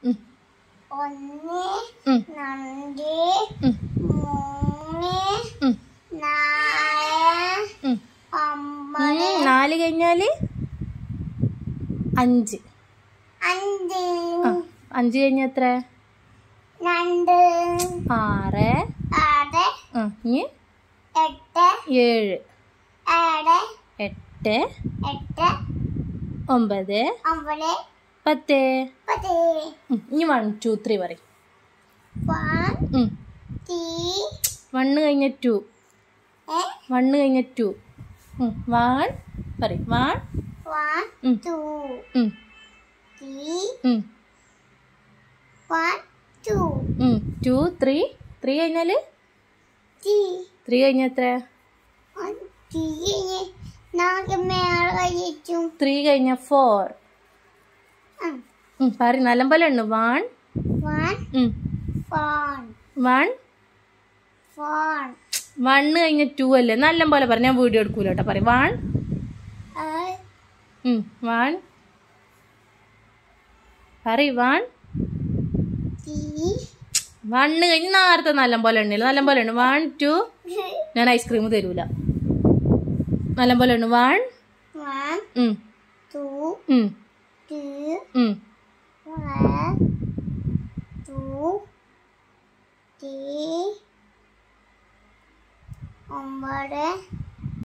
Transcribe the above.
ഉം, ഒന്ന് ഉം, രണ്ട് ഉം, മൂന്ന് ഉം, നാല് ഉം. ഒമ്പത് ഉം, നാല് കഴിഞ്ഞാല് അഞ്ച് അഞ്ച് ആ അഞ്ച് കഴിഞ്ഞ എത്ര രണ്ട് ആറ് ആറ് ആ ഇനി എട്ട് ഏഴ് ഏഴ് എട്ട് എട്ട് ഒമ്പത് ഒമ്പത് പത്ത് പത്ത് ഉം, ഇനി വൺ ടു ത്രീ പറയും വൺ ത്രീ വണ്ണ് കഴിഞ്ഞ ടു ഏ വണ്ണ് കഴിഞ്ഞ ടു വൺ പറയും വൺ വൺ ഉം. ടു ഉം, ത്രീ ഉം, വൺ ടു ഉം. ടു ത്രീ ത്രീ കഴിഞ്ഞാല് ത്രീ ത്രീ കഴിഞ്ഞ എത്ര ത്രീ നമുക്ക് മേലെ കഴിച്ചു ത്രീ കഴിഞ്ഞ ഫോർ പറയും നല്ല പോലെ ഉണ്ട് one one four one four one കഴിഞ്ഞ ടു അല്ലേ നല്ല പോലെ പറ ഞാൻ വീഡിയോ എടുക്കൂല കേട്ടോ പറയും വൺ വൺ പറയും വൺ ത്രീ വണ്ണ് കഴിഞ്ഞ് നേരത്തെ നല്ല പോലെ ഉണ്ടല്ലോ നല്ല പോലെ ഉണ്ട് വൺ ടു ഞാൻ ഐസ്ക്രീം തരൂല നല്ല പോലെ ഉണ്ട് വൺ വൺ ഉം, ടു ഉം, ടു ഉം. വൺ ടു ത്രീ ഒമ്പത്